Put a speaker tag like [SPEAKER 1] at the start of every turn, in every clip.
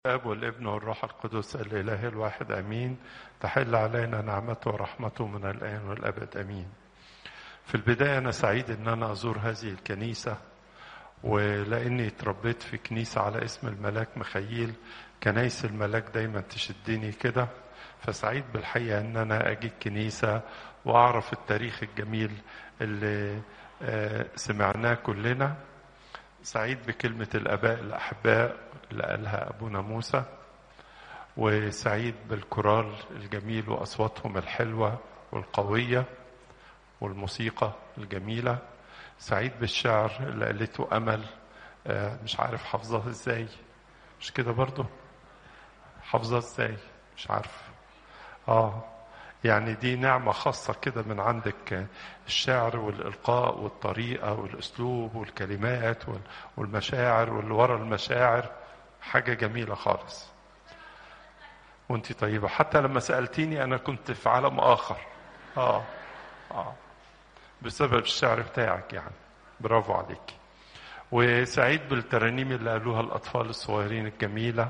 [SPEAKER 1] الاب والابن والروح القدس الاله الواحد امين تحل علينا نعمته ورحمته من الان والابد امين في البدايه انا سعيد ان انا ازور هذه الكنيسه ولاني اتربيت في كنيسه على اسم الملاك مخيل كنايس الملاك دايما تشدني كده فسعيد بالحقيقه ان انا اجي الكنيسه واعرف التاريخ الجميل اللي سمعناه كلنا سعيد بكلمه الاباء الاحباء اللي قالها أبونا موسى وسعيد بالكورال الجميل وأصواتهم الحلوة والقوية والموسيقى الجميلة سعيد بالشعر اللي قالته أمل مش عارف حافظاه ازاي مش كده برضه حافظاه ازاي مش عارف اه يعني دي نعمة خاصة كده من عندك الشعر والإلقاء والطريقة والأسلوب والكلمات والمشاعر واللي ورا المشاعر حاجة جميلة خالص وانت طيبة حتى لما سألتيني أنا كنت في عالم آخر آه آه بسبب الشعر بتاعك يعني برافو عليك وسعيد بالترانيم اللي قالوها الأطفال الصغيرين الجميلة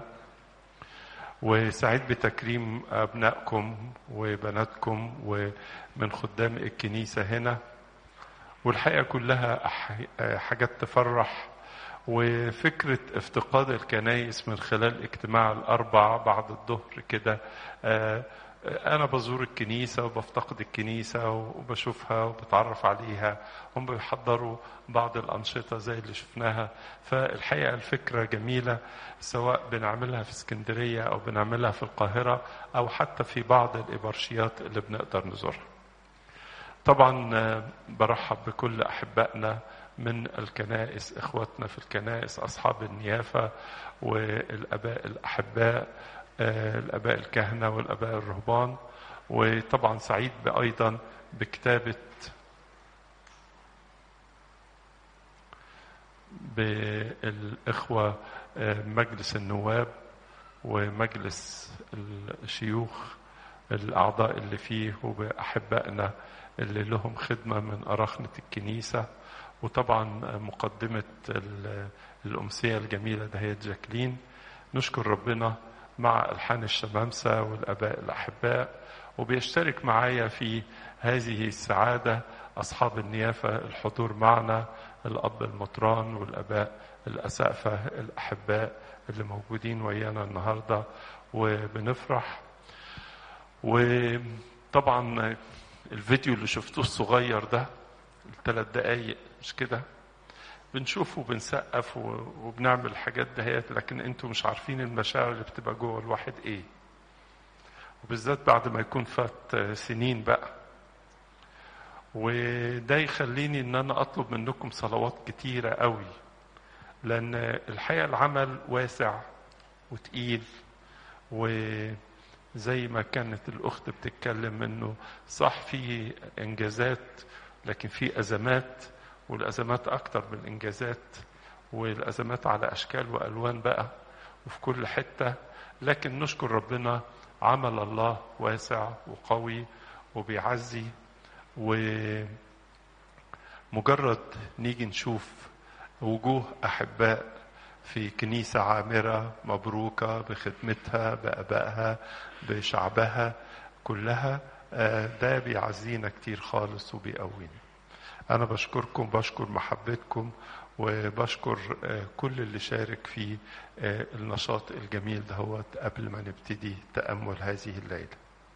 [SPEAKER 1] وسعيد بتكريم أبنائكم وبناتكم ومن خدام الكنيسة هنا والحقيقة كلها حاجات تفرح وفكرة افتقاد الكنايس من خلال اجتماع الأربع بعد الظهر كده أنا بزور الكنيسة وبفتقد الكنيسة وبشوفها وبتعرف عليها هم بيحضروا بعض الأنشطة زي اللي شفناها فالحقيقة الفكرة جميلة سواء بنعملها في اسكندرية أو بنعملها في القاهرة أو حتى في بعض الإبرشيات اللي بنقدر نزورها طبعا برحب بكل أحبائنا من الكنائس اخواتنا في الكنائس اصحاب النيافه والاباء الاحباء الاباء الكهنه والاباء الرهبان وطبعا سعيد ايضا بكتابه بالاخوه مجلس النواب ومجلس الشيوخ الاعضاء اللي فيه وباحبائنا اللي لهم خدمه من اراخنه الكنيسه وطبعا مقدمة الأمسية الجميلة دهيت جاكلين نشكر ربنا مع ألحان الشمامسة والأباء الأحباء وبيشترك معايا في هذه السعادة أصحاب النيافة الحضور معنا الأب المطران والأباء الأسقفة الأحباء اللي موجودين ويانا النهاردة وبنفرح وطبعا الفيديو اللي شفتوه الصغير ده الثلاث دقايق مش كده بنشوف وبنسقف وبنعمل الحاجات دهيت لكن انتوا مش عارفين المشاعر اللي بتبقى جوه الواحد ايه وبالذات بعد ما يكون فات سنين بقى وده يخليني ان انا اطلب منكم صلوات كتيرة قوي لان الحقيقة العمل واسع وتقيل وزي ما كانت الاخت بتتكلم انه صح في انجازات لكن في أزمات والأزمات أكتر من الإنجازات والأزمات على أشكال وألوان بقى وفي كل حتة لكن نشكر ربنا عمل الله واسع وقوي وبيعزي ومجرد نيجي نشوف وجوه أحباء في كنيسة عامرة مبروكة بخدمتها بأبائها بشعبها كلها ده بيعزينا كتير خالص وبيقوينا أنا بشكركم بشكر محبتكم وبشكر كل اللي شارك في النشاط الجميل دهوت قبل ما نبتدي تأمل هذه الليلة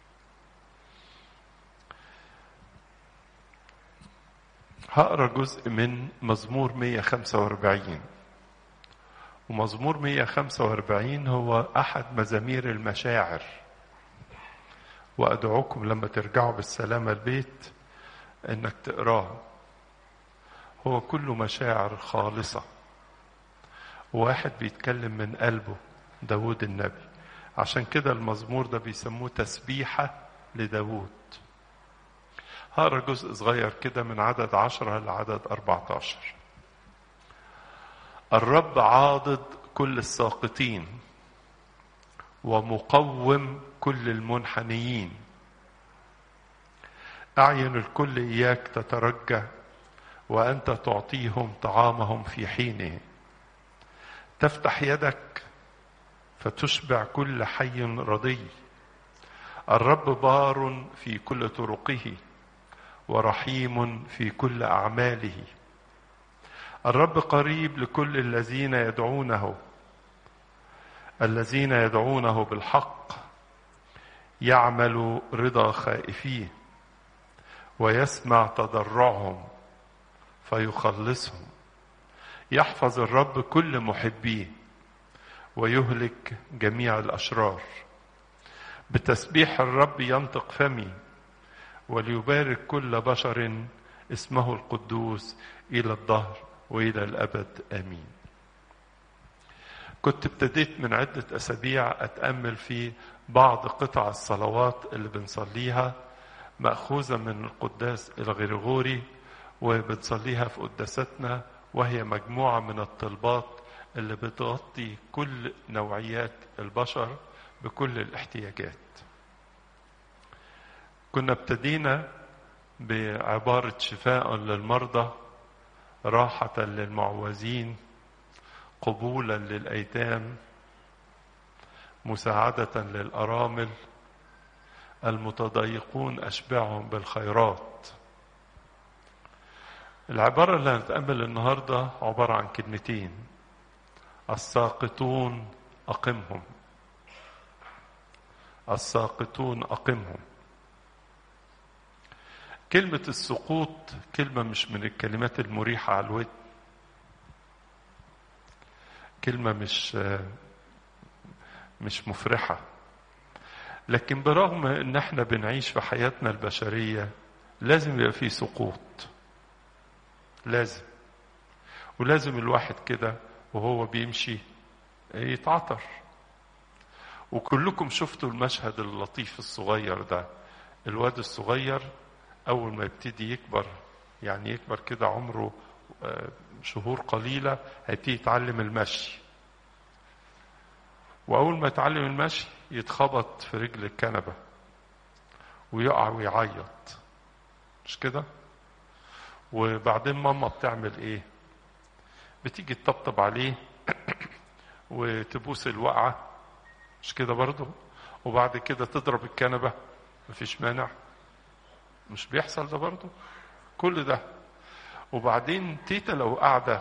[SPEAKER 1] هقرا جزء من مزمور 145 ومزمور 145 هو أحد مزامير المشاعر وأدعوكم لما ترجعوا بالسلامة البيت إنك تقراه هو كله مشاعر خالصة واحد بيتكلم من قلبه داود النبي عشان كده المزمور ده بيسموه تسبيحة لداود هقرا جزء صغير كده من عدد عشرة لعدد أربعة عشر الرب عاضد كل الساقطين ومقوم كل المنحنيين أعين الكل إياك تترجى وأنت تعطيهم طعامهم في حينه تفتح يدك فتشبع كل حي رضي الرب بار في كل طرقه ورحيم في كل اعماله الرب قريب لكل الذين يدعونه الذين يدعونه بالحق يعمل رضا خائفيه ويسمع تضرعهم فيخلصهم يحفظ الرب كل محبيه ويهلك جميع الاشرار بتسبيح الرب ينطق فمي وليبارك كل بشر اسمه القدوس الى الدهر والى الابد امين كنت ابتديت من عده اسابيع اتامل في بعض قطع الصلوات اللي بنصليها ماخوذه من القداس الغريغوري وبنصليها في قداستنا وهي مجموعه من الطلبات اللي بتغطي كل نوعيات البشر بكل الاحتياجات كنا ابتدينا بعبارة شفاء للمرضى راحة للمعوزين قبولا للأيتام مساعدة للأرامل المتضايقون أشبعهم بالخيرات العبارة اللي هنتأمل النهاردة عبارة عن كلمتين الساقطون أقمهم الساقطون أقمهم كلمة السقوط كلمة مش من الكلمات المريحة على الود كلمة مش مش مفرحة لكن برغم ان احنا بنعيش في حياتنا البشرية لازم يبقى في سقوط لازم ولازم الواحد كده وهو بيمشي يتعطر وكلكم شفتوا المشهد اللطيف الصغير ده الواد الصغير أول ما يبتدي يكبر يعني يكبر كده عمره شهور قليلة هيبتدي يتعلم المشي وأول ما يتعلم المشي يتخبط في رجل الكنبة ويقع ويعيط مش كده وبعدين ماما بتعمل ايه بتيجي تطبطب عليه وتبوس الوقعة مش كده برضه وبعد كده تضرب الكنبة مفيش مانع مش بيحصل ده برضه كل ده وبعدين تيتا لو قاعدة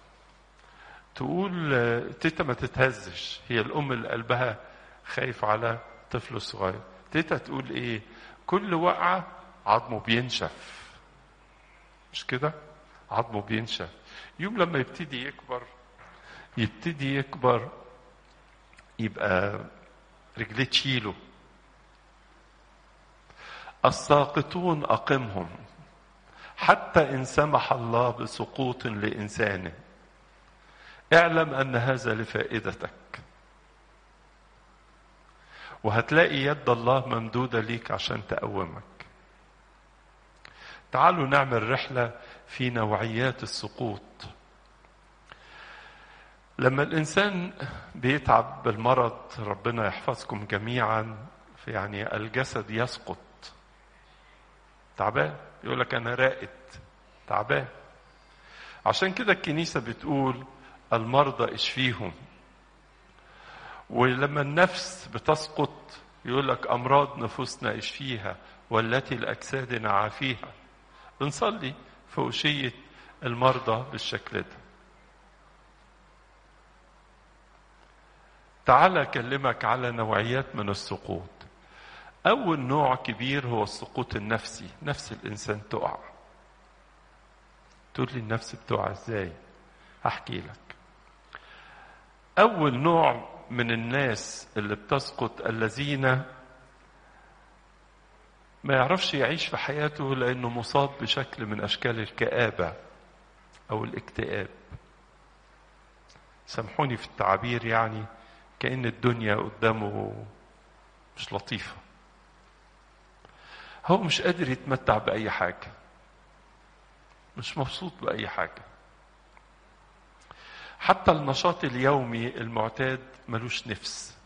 [SPEAKER 1] تقول تيتا ما تتهزش هي الأم اللي قلبها خايف على طفله الصغير تيتا تقول ايه كل وقعة عظمه بينشف مش كده عظمه بينشف يوم لما يبتدي يكبر يبتدي يكبر يبقى رجليه تشيله الساقطون أقمهم حتى إن سمح الله بسقوط لإنسان اعلم أن هذا لفائدتك وهتلاقي يد الله ممدودة ليك عشان تقومك تعالوا نعمل رحلة في نوعيات السقوط لما الإنسان بيتعب بالمرض ربنا يحفظكم جميعا يعني الجسد يسقط تعبان يقول لك أنا راقد تعبان عشان كده الكنيسة بتقول المرضى اشفيهم ولما النفس بتسقط يقول لك أمراض نفوسنا اشفيها والتي لأجسادنا عافيها بنصلي في أشية المرضى بالشكل ده تعال أكلمك على نوعيات من السقوط أول نوع كبير هو السقوط النفسي نفس الإنسان تقع تقول لي النفس بتقع إزاي هحكي لك أول نوع من الناس اللي بتسقط الذين ما يعرفش يعيش في حياته لأنه مصاب بشكل من أشكال الكآبة أو الاكتئاب سامحوني في التعبير يعني كأن الدنيا قدامه مش لطيفة هو مش قادر يتمتع بأي حاجة مش مبسوط بأي حاجة حتى النشاط اليومي المعتاد ملوش نفس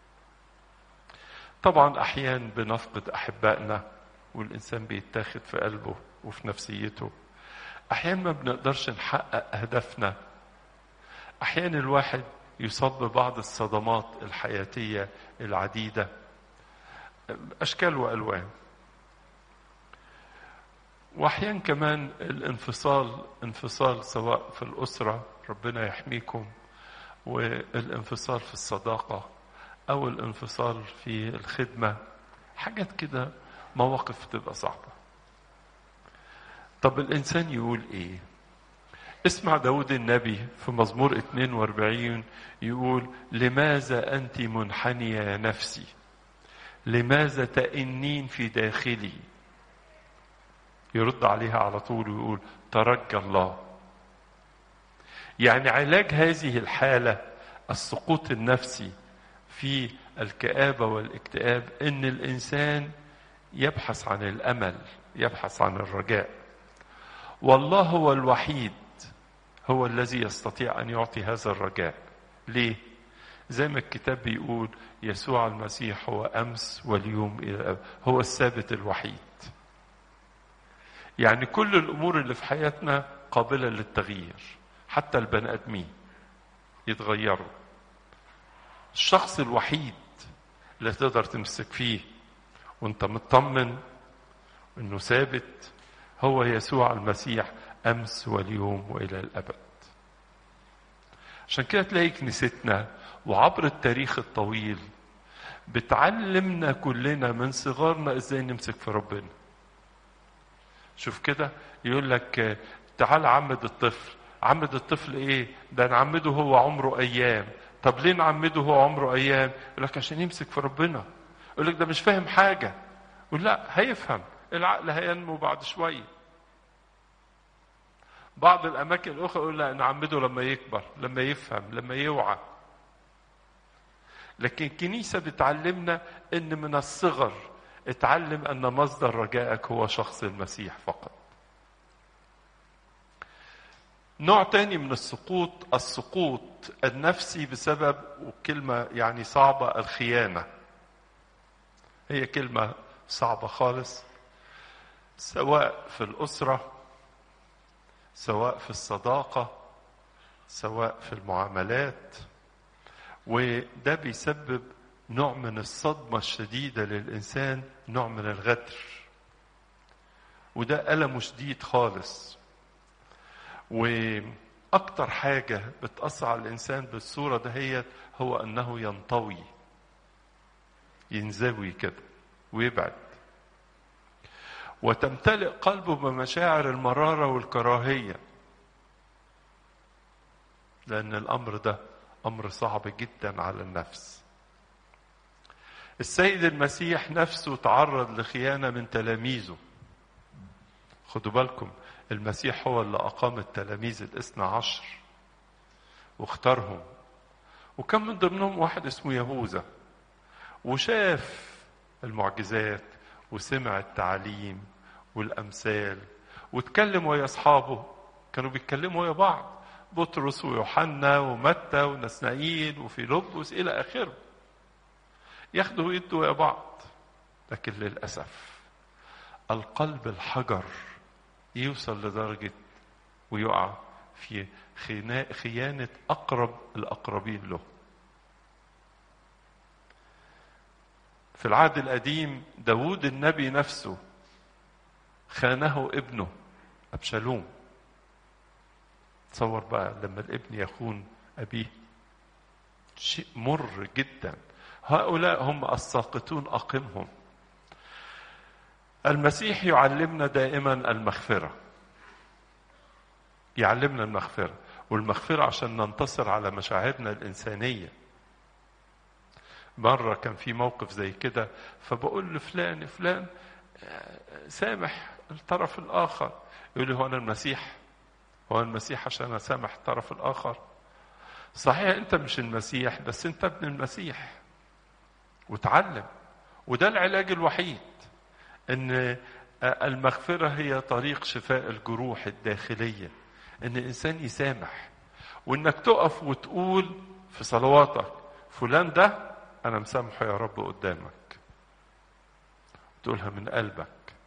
[SPEAKER 1] طبعا أحيان بنفقد أحبائنا والإنسان بيتاخد في قلبه وفي نفسيته أحيان ما بنقدرش نحقق أهدافنا أحيان الواحد يصاب ببعض الصدمات الحياتية العديدة أشكال وألوان وأحيانا كمان الانفصال انفصال سواء في الأسرة ربنا يحميكم والانفصال في الصداقة أو الانفصال في الخدمة حاجات كده مواقف تبقى صعبة طب الإنسان يقول إيه اسمع داود النبي في مزمور 42 يقول لماذا أنت منحنية يا نفسي لماذا تئنين في داخلي يرد عليها على طول ويقول ترجى الله يعني علاج هذه الحالة السقوط النفسي في الكآبة والاكتئاب إن الإنسان يبحث عن الأمل يبحث عن الرجاء والله هو الوحيد هو الذي يستطيع أن يعطي هذا الرجاء ليه؟ زي ما الكتاب بيقول يسوع المسيح هو أمس واليوم إلى الأبد هو الثابت الوحيد يعني كل الأمور اللي في حياتنا قابلة للتغيير حتى البني آدمين يتغيروا الشخص الوحيد اللي تقدر تمسك فيه وانت مطمن انه ثابت هو يسوع المسيح امس واليوم والى الابد عشان كده تلاقي كنيستنا وعبر التاريخ الطويل بتعلمنا كلنا من صغارنا ازاي نمسك في ربنا شوف كده يقول لك تعال عمد الطفل عمد الطفل ايه ده نعمده هو عمره ايام طب ليه نعمده هو عمره ايام يقول لك عشان يمسك في ربنا يقول لك ده مش فاهم حاجه يقول لا هيفهم العقل هينمو بعد شويه بعض الاماكن الاخرى يقول لا نعمده لما يكبر لما يفهم لما يوعى لكن الكنيسه بتعلمنا ان من الصغر اتعلم ان مصدر رجائك هو شخص المسيح فقط نوع تاني من السقوط السقوط النفسي بسبب وكلمة يعني صعبة الخيانة هي كلمة صعبة خالص سواء في الأسرة سواء في الصداقة سواء في المعاملات وده بيسبب نوع من الصدمة الشديدة للإنسان نوع من الغدر وده ألمه شديد خالص وأكتر حاجة بتأثر على الإنسان بالصورة دهيت هو أنه ينطوي ينزوي كده ويبعد وتمتلئ قلبه بمشاعر المرارة والكراهية لأن الأمر ده أمر صعب جدا على النفس السيد المسيح نفسه تعرض لخيانة من تلاميذه خدوا بالكم المسيح هو اللي أقام التلاميذ الاثنى عشر واختارهم وكان من ضمنهم واحد اسمه يهوذا وشاف المعجزات وسمع التعليم والأمثال واتكلم ويا أصحابه كانوا بيتكلموا ويا بعض بطرس ويوحنا ومتى ونسنائيل وفيلبس إلى آخره ياخدوا ويدوا ويا بعض لكن للأسف القلب الحجر يوصل لدرجة ويقع في خيانة أقرب الأقربين له في العهد القديم داود النبي نفسه خانه ابنه أبشالوم تصور بقى لما الابن يخون أبيه شيء مر جدا هؤلاء هم الساقطون أقمهم المسيح يعلمنا دائما المغفرة يعلمنا المغفرة والمغفرة عشان ننتصر على مشاعرنا الإنسانية مرة كان في موقف زي كده فبقول لفلان فلان سامح الطرف الآخر يقول لي هو أنا المسيح هو المسيح عشان أسامح الطرف الآخر صحيح أنت مش المسيح بس أنت ابن المسيح وتعلم وده العلاج الوحيد ان المغفره هي طريق شفاء الجروح الداخليه ان الانسان يسامح وانك تقف وتقول في صلواتك فلان ده انا مسامحه يا رب قدامك تقولها من قلبك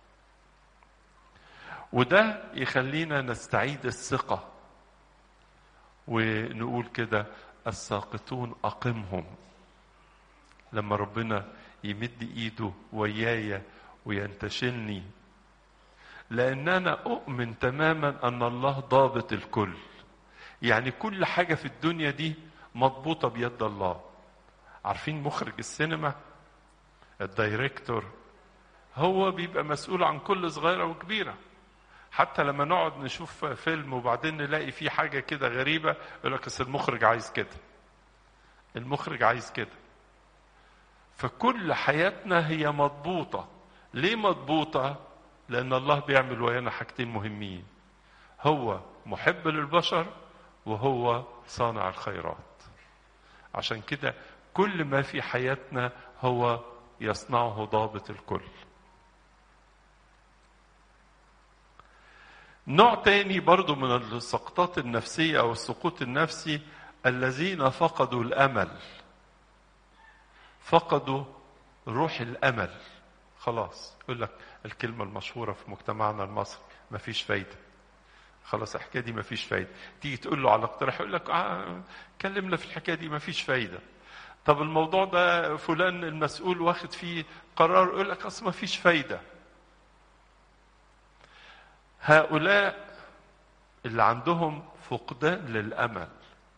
[SPEAKER 1] وده يخلينا نستعيد الثقه ونقول كده الساقطون أقمهم لما ربنا يمد إيده ويايا وينتشلني لأن أنا أؤمن تماما أن الله ضابط الكل يعني كل حاجة في الدنيا دي مضبوطة بيد الله عارفين مخرج السينما الدايركتور هو بيبقى مسؤول عن كل صغيرة وكبيرة حتى لما نقعد نشوف فيلم وبعدين نلاقي فيه حاجة كده غريبة يقول لك أصل المخرج عايز كده المخرج عايز كده فكل حياتنا هي مضبوطة ليه مضبوطة؟ لأن الله بيعمل ويانا حاجتين مهمين هو محب للبشر وهو صانع الخيرات عشان كده كل ما في حياتنا هو يصنعه ضابط الكل نوع تاني برضو من السقطات النفسية أو السقوط النفسي الذين فقدوا الأمل فقدوا روح الأمل خلاص يقول لك الكلمة المشهورة في مجتمعنا المصري مفيش فايدة خلاص الحكاية دي مفيش فايدة تيجي تقول له على اقتراح يقول لك آه كلمنا في الحكاية دي مفيش فايدة طب الموضوع ده فلان المسؤول واخد فيه قرار يقول لك اصل مفيش فايدة هؤلاء اللي عندهم فقدان للأمل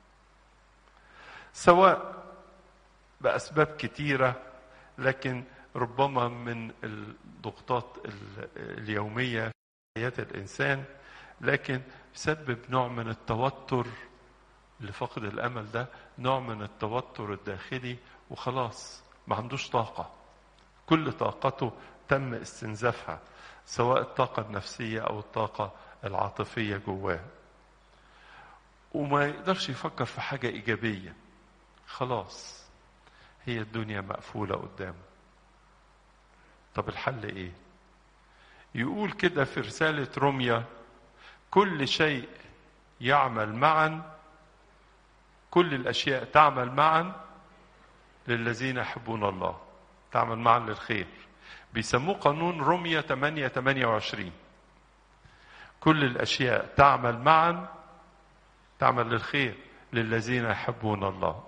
[SPEAKER 1] سواء بأسباب كتيرة لكن ربما من الضغوطات اليومية في حياة الإنسان لكن يسبب نوع من التوتر لفقد الأمل ده نوع من التوتر الداخلي وخلاص ما عندوش طاقة كل طاقته تم استنزافها سواء الطاقة النفسية أو الطاقة العاطفية جواه وما يقدرش يفكر في حاجة إيجابية خلاص هي الدنيا مقفولة قدامه طب الحل إيه يقول كده في رسالة روميا كل شيء يعمل معا كل الأشياء تعمل معا للذين يحبون الله تعمل معا للخير بيسموه قانون روميا 8 28 كل الأشياء تعمل معا تعمل للخير للذين يحبون الله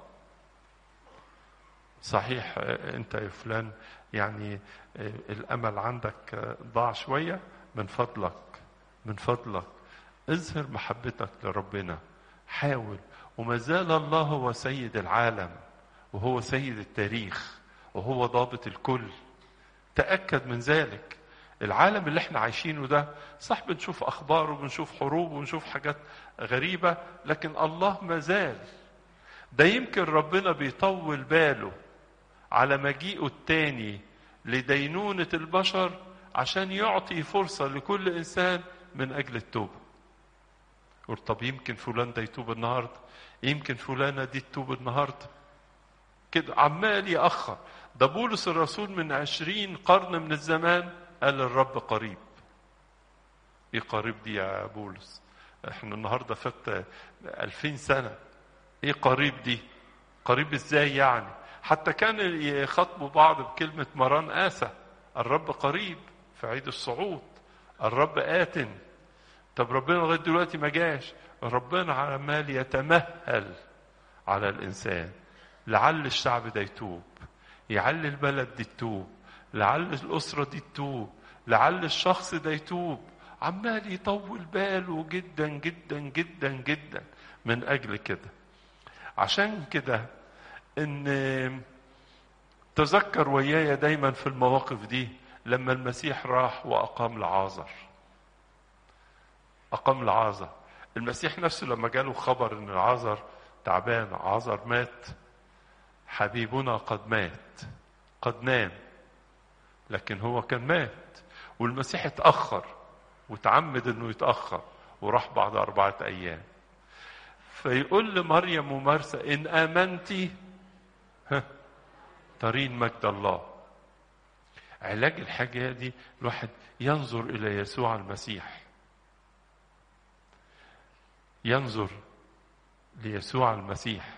[SPEAKER 1] صحيح انت يا فلان يعني الامل عندك ضاع شويه من فضلك من فضلك اظهر محبتك لربنا حاول وما زال الله هو سيد العالم وهو سيد التاريخ وهو ضابط الكل تاكد من ذلك العالم اللي احنا عايشينه ده صح بنشوف اخبار وبنشوف حروب وبنشوف حاجات غريبه لكن الله ما زال ده يمكن ربنا بيطول باله على مجيئه التاني لدينونة البشر عشان يعطي فرصة لكل إنسان من أجل التوبة قل طب يمكن فلان ده يتوب النهاردة يمكن فلانة دي تتوب النهاردة كده عمال يأخر ده بولس الرسول من عشرين قرن من الزمان قال الرب قريب ايه قريب دي يا بولس احنا النهارده فات ألفين سنة ايه قريب دي قريب ازاي يعني حتى كان يخاطبوا بعض بكلمة مران آسى الرب قريب في عيد الصعود الرب آت طب ربنا لغاية دلوقتي ما جاش ربنا عمال يتمهل على الإنسان لعل الشعب ده يتوب لعل البلد دي تتوب لعل الأسرة دي تتوب لعل الشخص ده يتوب عمال يطول باله جدا جدا جدا جدا من أجل كده عشان كده ان تذكر ويايا دايما في المواقف دي لما المسيح راح واقام لعازر اقام لعازر المسيح نفسه لما جاله خبر ان عازر تعبان عازر مات حبيبنا قد مات قد نام لكن هو كان مات والمسيح اتاخر وتعمد انه يتاخر وراح بعد اربعه ايام فيقول لمريم ومرسى ان امنتي ترين مجد الله علاج الحاجة دي الواحد ينظر إلى يسوع المسيح ينظر ليسوع المسيح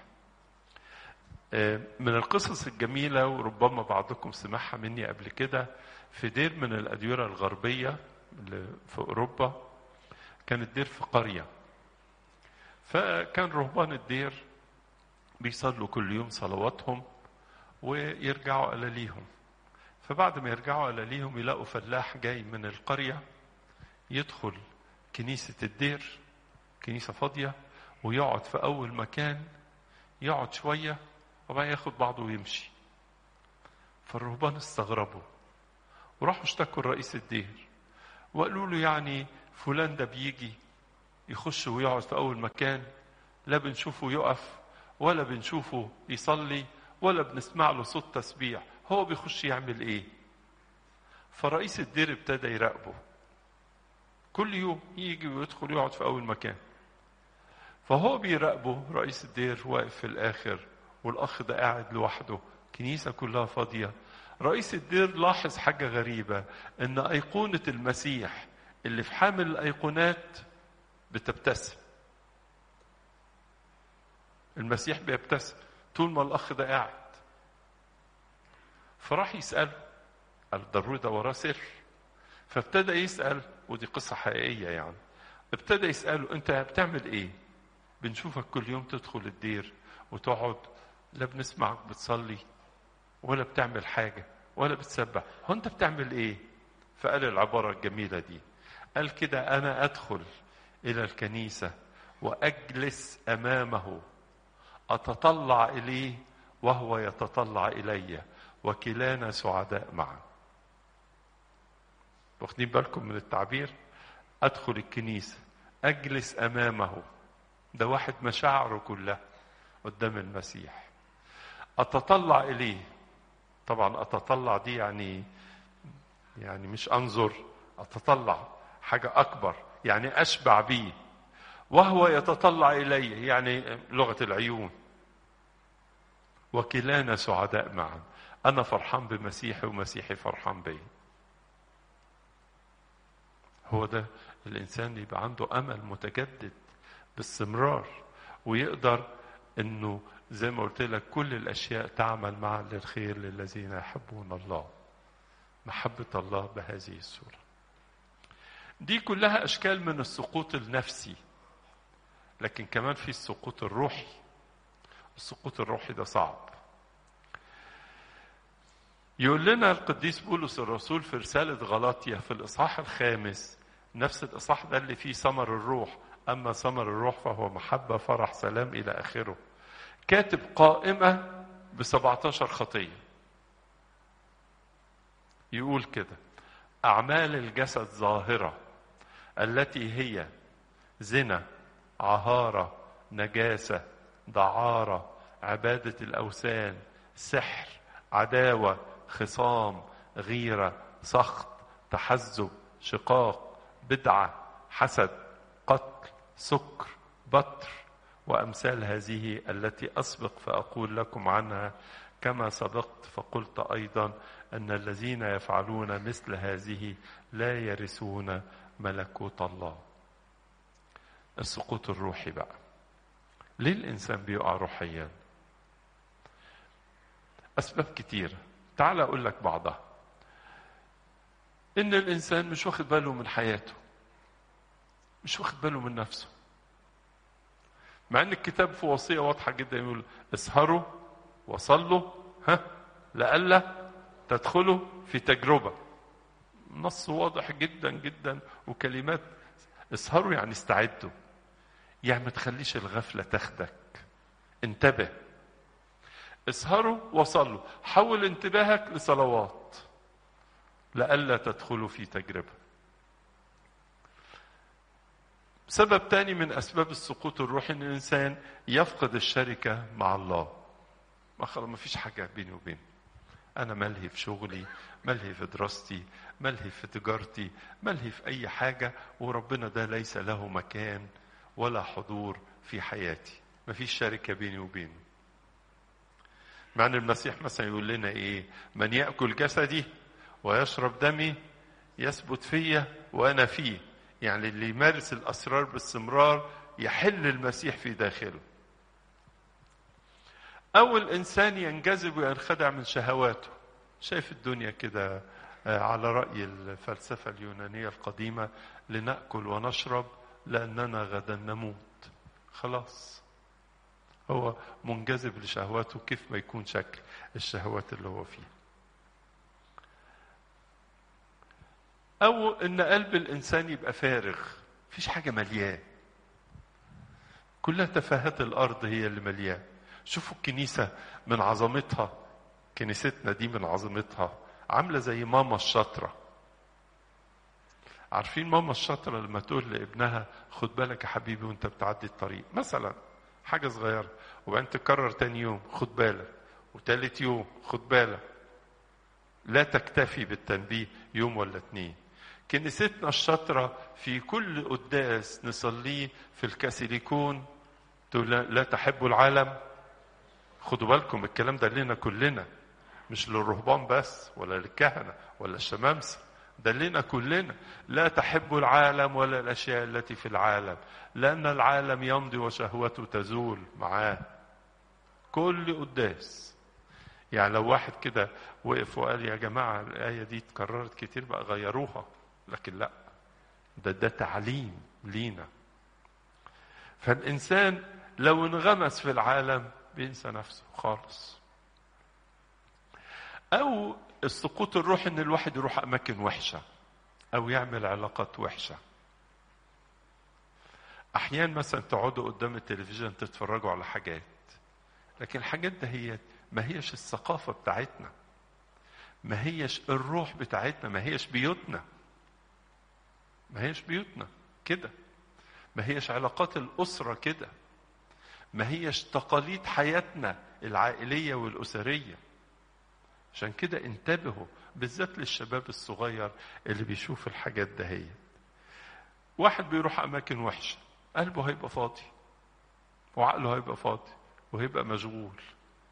[SPEAKER 1] من القصص الجميلة وربما بعضكم سمعها مني قبل كده في دير من الأديرة الغربية اللي في أوروبا كانت دير في قرية فكان رهبان الدير بيصلوا كل يوم صلواتهم ويرجعوا قلاليهم فبعد ما يرجعوا قلاليهم يلاقوا فلاح جاي من القرية يدخل كنيسة الدير كنيسة فاضية ويقعد في أول مكان يقعد شوية وبعدين ياخد بعضه ويمشي فالرهبان استغربوا وراحوا اشتكوا الرئيس الدير وقالوا له يعني فلان ده بيجي يخش ويقعد في أول مكان لا بنشوفه يقف ولا بنشوفه يصلي ولا بنسمع له صوت تسبيح هو بيخش يعمل ايه فرئيس الدير ابتدى يراقبه كل يوم يجي ويدخل يقعد في اول مكان فهو بيراقبه رئيس الدير واقف في الاخر والاخ ده قاعد لوحده كنيسه كلها فاضيه رئيس الدير لاحظ حاجه غريبه ان ايقونه المسيح اللي في حامل الايقونات بتبتسم المسيح بيبتسم طول ما الاخ ده قاعد فراح يساله قال ضروري ده وراه سر فابتدى يسال ودي قصه حقيقيه يعني ابتدى يساله انت بتعمل ايه بنشوفك كل يوم تدخل الدير وتقعد لا بنسمعك بتصلي ولا بتعمل حاجه ولا بتسبح هو انت بتعمل ايه فقال العباره الجميله دي قال كده انا ادخل الى الكنيسه واجلس امامه اتطلع اليه وهو يتطلع الي وكلانا سعداء معا واخدين بالكم من التعبير ادخل الكنيسه اجلس امامه ده واحد مشاعره كلها قدام المسيح اتطلع اليه طبعا اتطلع دي يعني يعني مش انظر اتطلع حاجه اكبر يعني اشبع بيه وهو يتطلع الي يعني لغه العيون وكلانا سعداء معا انا فرحان بمسيحي ومسيحي فرحان بي هو ده الانسان اللي يبقى عنده امل متجدد باستمرار ويقدر انه زي ما قلت لك كل الاشياء تعمل معا للخير للذين يحبون الله محبه الله بهذه الصوره دي كلها اشكال من السقوط النفسي لكن كمان في السقوط الروحي السقوط الروحي ده صعب يقول لنا القديس بولس الرسول في رسالة غلاطيا في الإصحاح الخامس نفس الإصحاح ده اللي فيه ثمر الروح أما ثمر الروح فهو محبة فرح سلام إلى آخره كاتب قائمة ب 17 خطية يقول كده أعمال الجسد ظاهرة التي هي زنا عهارة نجاسة دعارة عبادة الأوثان سحر عداوة خصام غيرة سخط تحزب شقاق بدعة حسد قتل سكر بطر وأمثال هذه التي أسبق فأقول لكم عنها كما سبقت فقلت أيضا أن الذين يفعلون مثل هذه لا يرثون ملكوت الله السقوط الروحي بقى ليه الإنسان بيقع روحيا أسباب كتيرة تعال أقول لك بعضها إن الإنسان مش واخد باله من حياته مش واخد باله من نفسه مع ان الكتاب في وصيه واضحه جدا يقول اسهروا وصلوا ها لئلا تدخلوا في تجربه نص واضح جدا جدا وكلمات اسهروا يعني استعدوا يعني ما تخليش الغفله تاخدك انتبه اسهروا وصلوا حول انتباهك لصلوات لئلا تدخلوا في تجربه سبب تاني من أسباب السقوط الروحي إن الإنسان يفقد الشركة مع الله ما خلاص ما فيش حاجة بيني وبينه أنا ملهي في شغلي ملهي في دراستي ملهي في تجارتي ملهي في أي حاجة وربنا ده ليس له مكان ولا حضور في حياتي ما فيش شركة بيني وبينه مع أن المسيح مثلا يقول لنا إيه من يأكل جسدي ويشرب دمي يثبت فيا وأنا فيه يعني اللي يمارس الاسرار باستمرار يحل المسيح في داخله او الانسان ينجذب وينخدع من شهواته شايف الدنيا كده على راي الفلسفه اليونانيه القديمه لناكل ونشرب لاننا غدا نموت خلاص هو منجذب لشهواته كيف ما يكون شكل الشهوات اللي هو فيه او ان قلب الانسان يبقى فارغ مفيش حاجه ملياه كلها تفاهات الارض هي اللي ملياه شوفوا الكنيسه من عظمتها كنيستنا دي من عظمتها عامله زي ماما الشاطره عارفين ماما الشاطره لما تقول لابنها خد بالك يا حبيبي وانت بتعدي الطريق مثلا حاجه صغيره وبعدين تكرر تاني يوم خد بالك وتالت يوم خد بالك لا تكتفي بالتنبيه يوم ولا اتنين كنيستنا الشاطرة في كل قداس نصليه في الكاثوليكون تقول لا تحبوا العالم خدوا بالكم الكلام ده لنا كلنا مش للرهبان بس ولا للكهنة ولا الشمامسة ده لنا كلنا لا تحبوا العالم ولا الأشياء التي في العالم لأن العالم يمضي وشهوته تزول معاه كل قداس يعني لو واحد كده وقف وقال يا جماعة الآية دي اتكررت كتير بقى غيروها لكن لا ده ده تعليم لينا فالإنسان لو انغمس في العالم بينسى نفسه خالص أو السقوط الروحي إن الواحد يروح أماكن وحشة أو يعمل علاقات وحشة أحيانا مثلا تقعدوا قدام التلفزيون تتفرجوا على حاجات لكن الحاجات ده هي ما هيش الثقافة بتاعتنا ما هيش الروح بتاعتنا ما هيش بيوتنا ما هيش بيوتنا كده ما هيش علاقات الأسرة كده ما هيش تقاليد حياتنا العائلية والأسرية عشان كده انتبهوا بالذات للشباب الصغير اللي بيشوف الحاجات ده هي واحد بيروح أماكن وحشة قلبه هيبقى فاضي وعقله هيبقى فاضي وهيبقى مشغول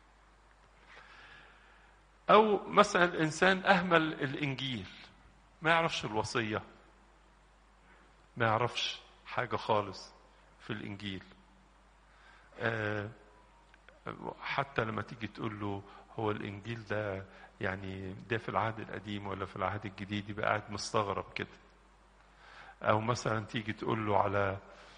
[SPEAKER 1] أو مثلا الإنسان أهمل الإنجيل ما يعرفش الوصية ما يعرفش حاجة خالص في الإنجيل أه حتى لما تيجي تقول له هو الإنجيل ده يعني ده في العهد القديم ولا في العهد الجديد يبقى قاعد مستغرب كده أو مثلا تيجي تقول له على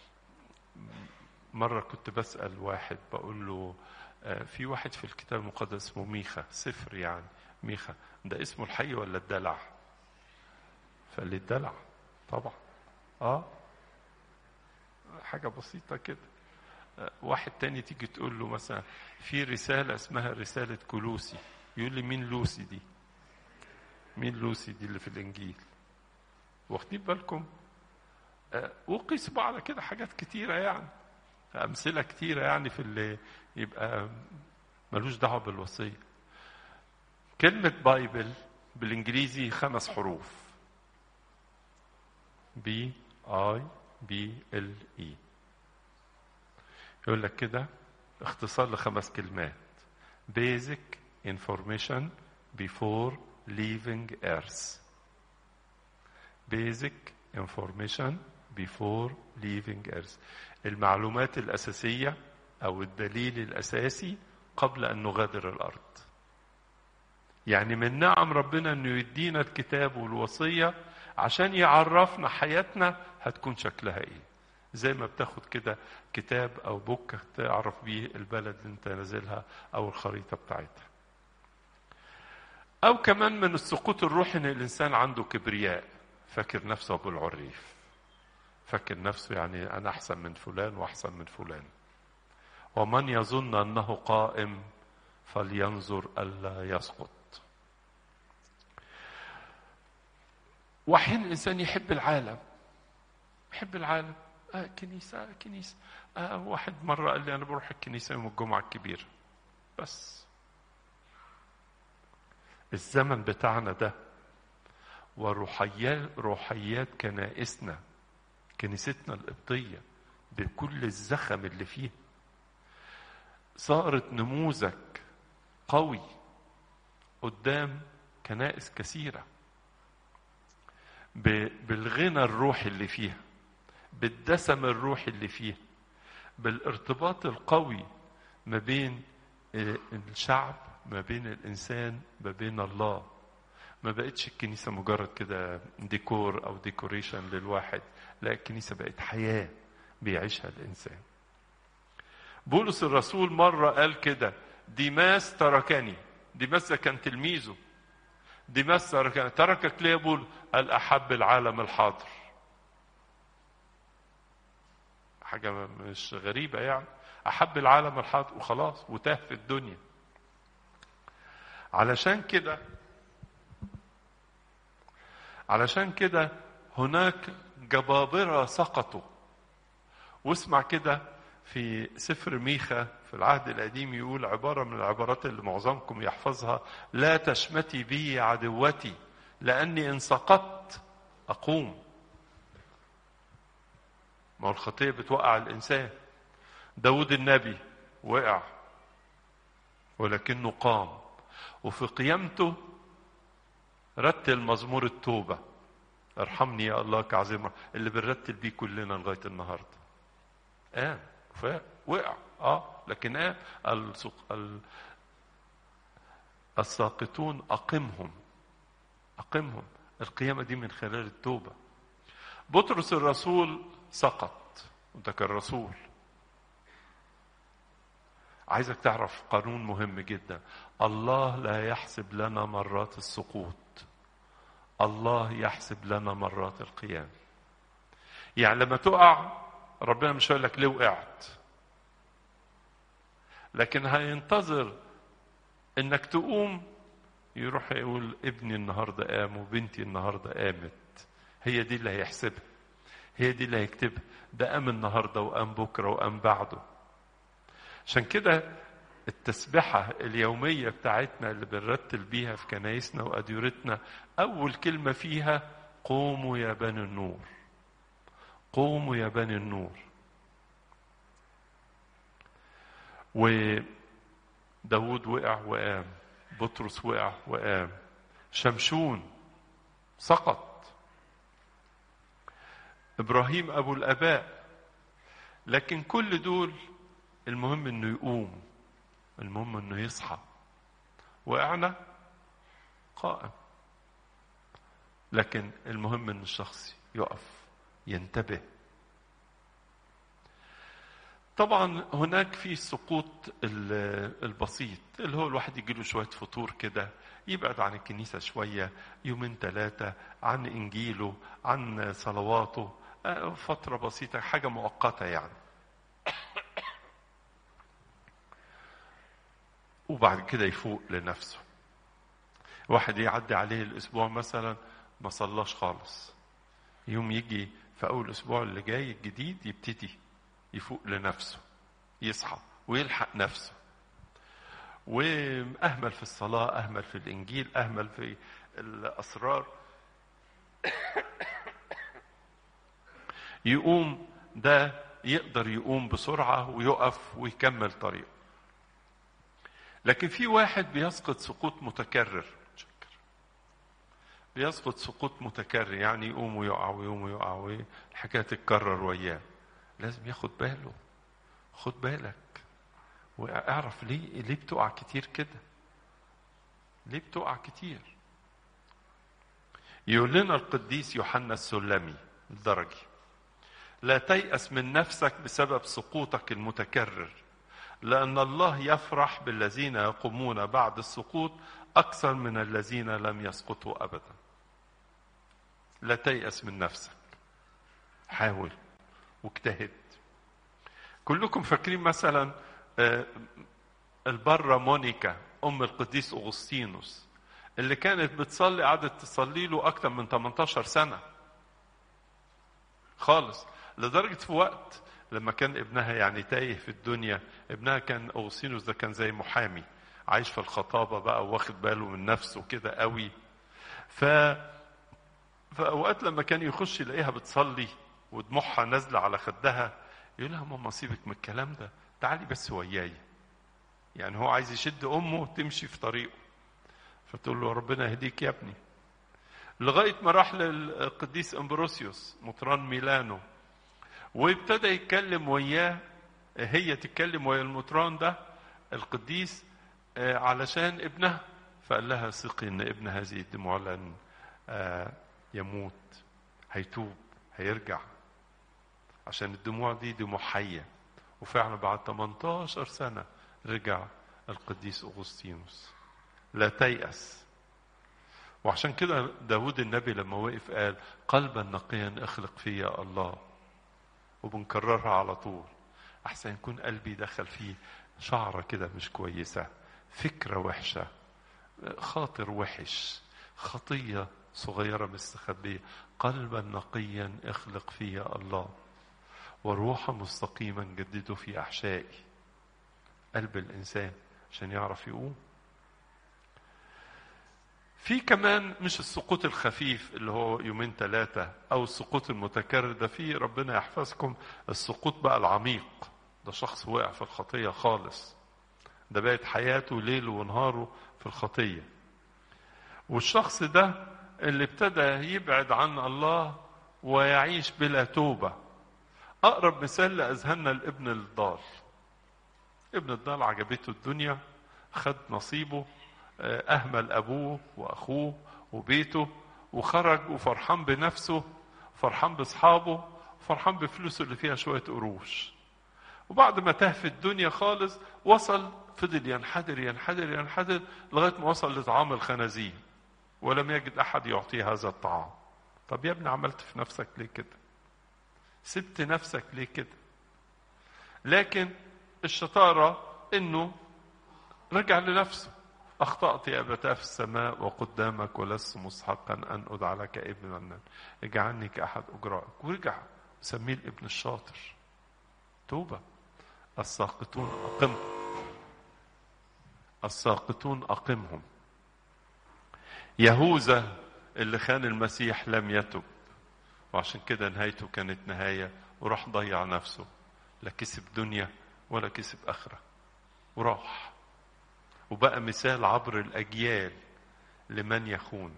[SPEAKER 1] مرة كنت بسأل واحد بقول له في واحد في الكتاب المقدس اسمه ميخا سفر يعني ميخا ده اسمه الحي ولا الدلع فقال لي الدلع طبعا اه حاجة بسيطة كده واحد تاني تيجي تقول له مثلا في رسالة اسمها رسالة كلوسي يقول لي مين لوسي دي مين لوسي دي اللي في الإنجيل واخدين بالكم وقيس بقى على كده حاجات كتيرة يعني أمثلة كتيرة يعني في اللي يبقى ملوش دعوة بالوصية كلمة بايبل بالإنجليزي خمس حروف بي اي بي ال اي يقول لك كده اختصار لخمس كلمات basic information before leaving earth basic information before leaving earth المعلومات الأساسية أو الدليل الأساسي قبل أن نغادر الأرض يعني من نعم ربنا أنه يدينا الكتاب والوصية عشان يعرفنا حياتنا هتكون شكلها ايه زي ما بتاخد كده كتاب او بوك تعرف بيه البلد اللي انت نازلها او الخريطه بتاعتها او كمان من السقوط الروحي ان الانسان عنده كبرياء فاكر نفسه ابو العريف فاكر نفسه يعني انا احسن من فلان واحسن من فلان ومن يظن انه قائم فلينظر الا يسقط واحيانا الانسان يحب العالم يحب العالم آه كنيسه آه كنيسه آه واحد مره قال لي انا بروح الكنيسه يوم الجمعه الكبيره بس الزمن بتاعنا ده وروحيات روحيات كنائسنا كنيستنا القبطيه بكل الزخم اللي فيها صارت نموذج قوي قدام كنائس كثيره بالغنى الروحي اللي فيها بالدسم الروحي اللي فيها بالارتباط القوي ما بين الشعب ما بين الانسان ما بين الله ما بقتش الكنيسه مجرد كده ديكور او ديكوريشن للواحد لا الكنيسه بقت حياه بيعيشها الانسان بولس الرسول مرة قال كده ديماس تركني ديماس ده كان تلميذه ديماس تركني تركك ليه يا بولس قال أحب العالم الحاضر حاجة مش غريبة يعني أحب العالم الحاضر وخلاص وتاه في الدنيا علشان كده علشان كده هناك جبابرة سقطوا واسمع كده في سفر ميخا في العهد القديم يقول عبارة من العبارات اللي معظمكم يحفظها لا تشمتي بي عدوتي لأني إن سقطت أقوم ما هو الخطية بتوقع الإنسان داود النبي وقع ولكنه قام وفي قيامته رتل مزمور التوبة ارحمني يا الله كعظيم اللي بنرتل بيه كلنا لغاية النهاردة قام فاق وقع اه لكن قام السق... ال... الساقطون أقمهم أقمهم القيامة دي من خلال التوبة بطرس الرسول سقط وانت كان رسول عايزك تعرف قانون مهم جدا الله لا يحسب لنا مرات السقوط الله يحسب لنا مرات القيام يعني لما تقع ربنا مش هيقول لك ليه وقعت لكن هينتظر انك تقوم يروح يقول ابني النهارده قام وبنتي النهارده قامت هي دي اللي هيحسبها هي دي اللي هيكتبها ده قام النهارده وقام بكره وقام بعده عشان كده التسبحة اليومية بتاعتنا اللي بنرتل بيها في كنايسنا وأديرتنا أول كلمة فيها قوموا يا بني النور قوموا يا بني النور وداود وقع وقام بطرس وقع وقام شمشون سقط إبراهيم أبو الآباء لكن كل دول المهم انه يقوم المهم انه يصحى وقعنا قائم لكن المهم ان الشخص يقف ينتبه طبعا هناك في السقوط البسيط اللي هو الواحد يجي له شويه فطور كده يبعد عن الكنيسه شويه يومين ثلاثه عن انجيله عن صلواته فتره بسيطه حاجه مؤقته يعني وبعد كده يفوق لنفسه واحد يعدي عليه الاسبوع مثلا ما صلاش خالص يوم يجي في اول الاسبوع اللي جاي الجديد يبتدي يفوق لنفسه يصحى ويلحق نفسه واهمل في الصلاه اهمل في الانجيل اهمل في الاسرار يقوم ده يقدر يقوم بسرعه ويقف ويكمل طريقه لكن في واحد بيسقط سقوط متكرر بيسقط سقوط متكرر يعني يقوم ويقع ويقوم ويقع والحكايه تتكرر وياه لازم ياخد باله خد بالك واعرف ليه ليه بتقع كتير كده ليه بتقع كتير يقول لنا القديس يوحنا السلمي الدرجي لا تيأس من نفسك بسبب سقوطك المتكرر لأن الله يفرح بالذين يقومون بعد السقوط أكثر من الذين لم يسقطوا أبدا لا تيأس من نفسك حاول واجتهد كلكم فاكرين مثلا البرة مونيكا أم القديس أغسطينوس اللي كانت بتصلي قعدت تصلي له أكثر من 18 سنة خالص لدرجة في وقت لما كان ابنها يعني تايه في الدنيا ابنها كان أوسينوس ده كان زي محامي عايش في الخطابة بقى واخد باله من نفسه كده قوي ف فأوقات لما كان يخش يلاقيها بتصلي ودموعها نازلة على خدها يقول لها ماما سيبك من الكلام ده تعالي بس وياي يعني هو عايز يشد أمه تمشي في طريقه فتقول له ربنا يهديك يا ابني لغاية ما راح للقديس امبروسيوس مطران ميلانو وابتدى يتكلم وياه هي تتكلم ويا المطران ده القديس علشان ابنها فقال لها ثقي ان ابن هذه الدموع لن يموت هيتوب هيرجع عشان الدموع دي دموع حية وفعلا بعد 18 سنة رجع القديس أغسطينوس لا تيأس وعشان كده داود النبي لما وقف قال قلبا نقيا اخلق فيا الله وبنكررها على طول احسن يكون قلبي دخل فيه شعرة كده مش كويسة فكرة وحشة خاطر وحش خطية صغيرة مستخبية قلبا نقيا اخلق فيا الله وروحا مستقيما جدده في أحشائي قلب الإنسان عشان يعرف يقوم في كمان مش السقوط الخفيف اللي هو يومين ثلاثة أو السقوط المتكرر ده في ربنا يحفظكم السقوط بقى العميق ده شخص وقع في الخطية خالص ده بقت حياته ليل ونهاره في الخطية والشخص ده اللي ابتدى يبعد عن الله ويعيش بلا توبة أقرب مثال لأذهاننا الابن الضال ابن الضال عجبته الدنيا خد نصيبه أهمل أبوه وأخوه وبيته وخرج وفرحان بنفسه فرحان بأصحابه فرحان بفلوسه اللي فيها شوية قروش وبعد ما تاه في الدنيا خالص وصل فضل ينحدر ينحدر ينحدر لغاية ما وصل لطعام الخنازير ولم يجد أحد يعطيه هذا الطعام طب يا ابني عملت في نفسك ليه كده سبت نفسك ليه كده لكن الشطارة انه رجع لنفسه أخطأت يا أبتاه في السماء وقدامك ولست مستحقا أن أدعى لك ابنا اجعلني كأحد أجرائك ورجع سميه الابن الشاطر توبة الساقطون أقمهم الساقطون أقمهم يهوذا اللي خان المسيح لم يتب وعشان كده نهايته كانت نهاية وراح ضيع نفسه لا كسب دنيا ولا كسب آخرة وراح وبقى مثال عبر الأجيال لمن يخون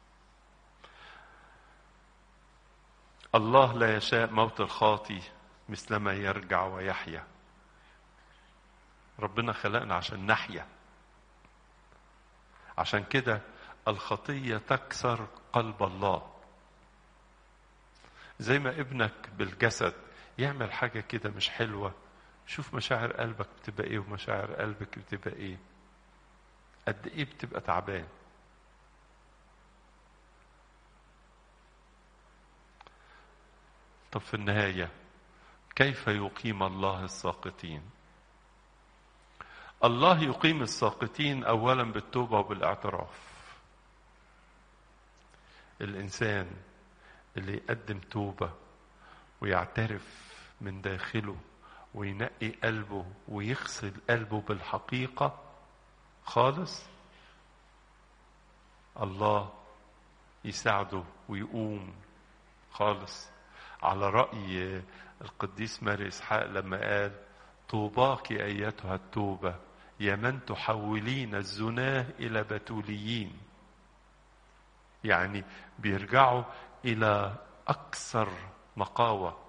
[SPEAKER 1] الله لا يشاء موت الخاطي مثلما يرجع ويحيا ربنا خلقنا عشان نحيا عشان كده الخطية تكسر قلب الله زي ما ابنك بالجسد يعمل حاجة كده مش حلوة شوف مشاعر قلبك بتبقى ايه ومشاعر قلبك بتبقى ايه قد ايه بتبقى تعبان طب في النهايه كيف يقيم الله الساقطين الله يقيم الساقطين اولا بالتوبه وبالاعتراف الانسان اللي يقدم توبه ويعترف من داخله وينقي قلبه ويغسل قلبه بالحقيقه خالص الله يساعده ويقوم خالص على رأي القديس ماري إسحاق لما قال طوباك أيتها التوبة يا من تحولين الزناه إلى بتوليين يعني بيرجعوا إلى أكثر نقاوة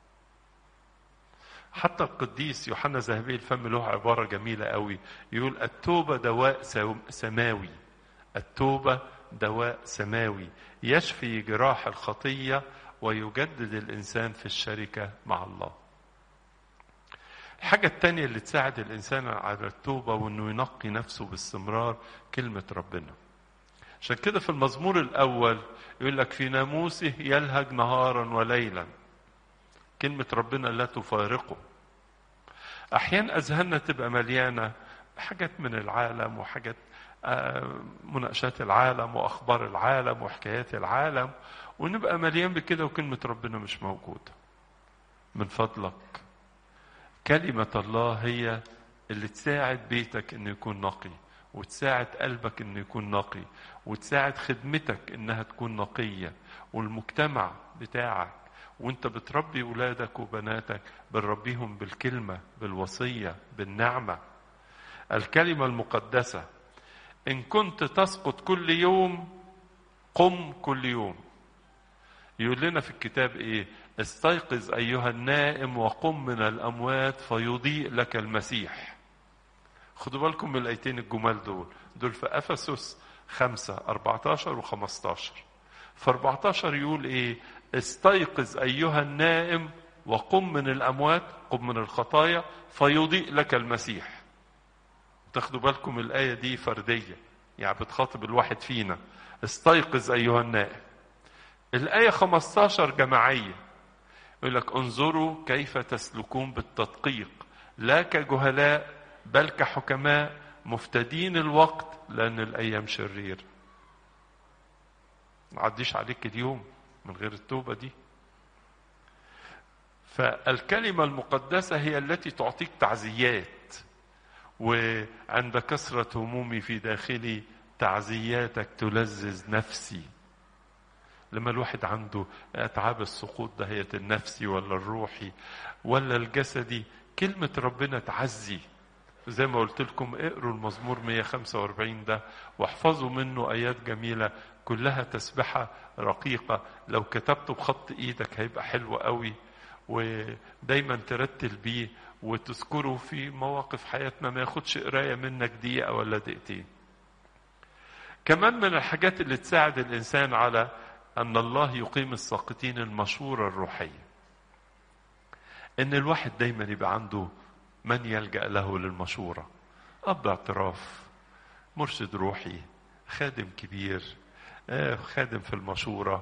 [SPEAKER 1] حتى القديس يوحنا ذهبي الفم له عبارة جميلة قوي يقول التوبة دواء سماوي التوبة دواء سماوي يشفي جراح الخطية ويجدد الإنسان في الشركة مع الله الحاجة التانية اللي تساعد الإنسان على التوبة وإنه ينقي نفسه باستمرار كلمة ربنا عشان كده في المزمور الأول يقول لك في ناموسه يلهج نهارا وليلا كلمة ربنا لا تفارقه أحيانا أذهاننا تبقى مليانة حاجات من العالم وحاجات مناقشات العالم وأخبار العالم وحكايات العالم ونبقى مليان بكده وكلمة ربنا مش موجودة من فضلك كلمة الله هي اللي تساعد بيتك انه يكون نقي وتساعد قلبك انه يكون نقي وتساعد خدمتك انها تكون نقية والمجتمع بتاعك وانت بتربي ولادك وبناتك بنربيهم بالكلمة بالوصية بالنعمة الكلمة المقدسة إن كنت تسقط كل يوم قم كل يوم يقول لنا في الكتاب إيه استيقظ أيها النائم وقم من الأموات فيضيء لك المسيح خدوا بالكم من الآيتين الجمال دول دول في أفسس خمسة أربعتاشر وخمستاشر في 14 يقول إيه استيقظ أيها النائم وقم من الأموات قم من الخطايا فيضيء لك المسيح تاخدوا بالكم الآية دي فردية يعني بتخاطب الواحد فينا استيقظ أيها النائم الآية 15 جماعية يقول لك انظروا كيف تسلكون بالتدقيق لا كجهلاء بل كحكماء مفتدين الوقت لأن الأيام شرير ما عديش عليك اليوم من غير التوبة دي فالكلمة المقدسة هي التي تعطيك تعزيات وعند كثرة همومي في داخلي تعزياتك تلذذ نفسي لما الواحد عنده اتعاب السقوط دهية النفسي ولا الروحي ولا الجسدي كلمة ربنا تعزي زي ما قلت لكم اقروا المزمور 145 ده واحفظوا منه ايات جميله كلها تسبحه رقيقه لو كتبته بخط ايدك هيبقى حلو قوي ودايما ترتل بيه وتذكره في مواقف حياتنا ما ياخدش قرايه منك دقيقه ولا دقيقتين كمان من الحاجات اللي تساعد الانسان على ان الله يقيم الساقطين المشوره الروحيه ان الواحد دايما يبقى عنده من يلجا له للمشوره اب اعتراف مرشد روحي خادم كبير خادم في المشوره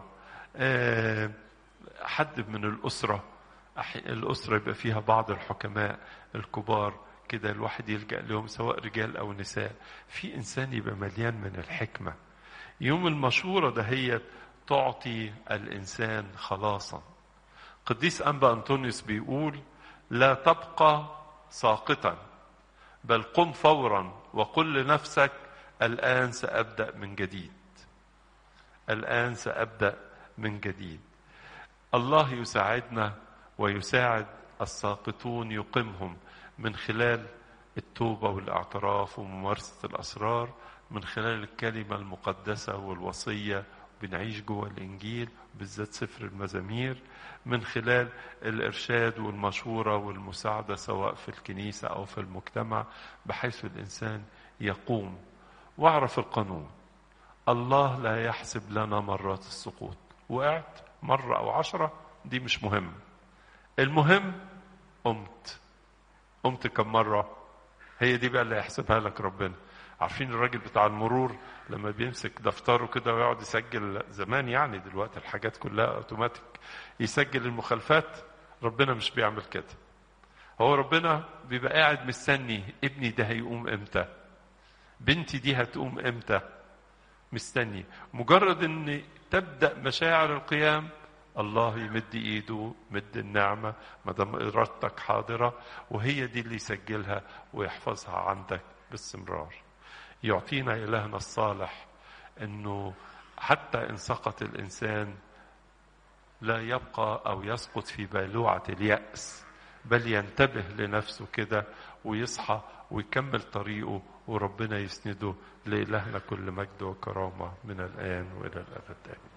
[SPEAKER 1] حد من الاسره الاسره يبقى فيها بعض الحكماء الكبار كده الواحد يلجا لهم سواء رجال او نساء في انسان يبقى مليان من الحكمه يوم المشوره دهيت تعطي الانسان خلاصا قديس انبا انطونيوس بيقول لا تبقى ساقطا بل قم فورا وقل لنفسك الان سابدا من جديد الان سابدا من جديد الله يساعدنا ويساعد الساقطون يقيمهم من خلال التوبه والاعتراف وممارسه الاسرار من خلال الكلمه المقدسه والوصيه بنعيش جوه الانجيل بالذات سفر المزامير من خلال الارشاد والمشوره والمساعده سواء في الكنيسه او في المجتمع بحيث الانسان يقوم واعرف القانون الله لا يحسب لنا مرات السقوط وقعت مره او عشره دي مش مهم المهم قمت قمت كم مره هي دي بقى اللي هيحسبها لك ربنا عارفين الراجل بتاع المرور لما بيمسك دفتره كده ويقعد يسجل زمان يعني دلوقتي الحاجات كلها اوتوماتيك يسجل المخالفات ربنا مش بيعمل كده هو ربنا بيبقى قاعد مستني ابني ده هيقوم امتى بنتي دي هتقوم امتى مستني مجرد ان تبدا مشاعر القيام الله يمد ايده مد النعمه ما دام ارادتك حاضره وهي دي اللي يسجلها ويحفظها عندك باستمرار يعطينا إلهنا الصالح أنه حتى إن سقط الإنسان لا يبقى أو يسقط في بيلوعة اليأس بل ينتبه لنفسه كده ويصحى ويكمل طريقه وربنا يسنده لإلهنا كل مجد وكرامة من الآن وإلى الأبد آمين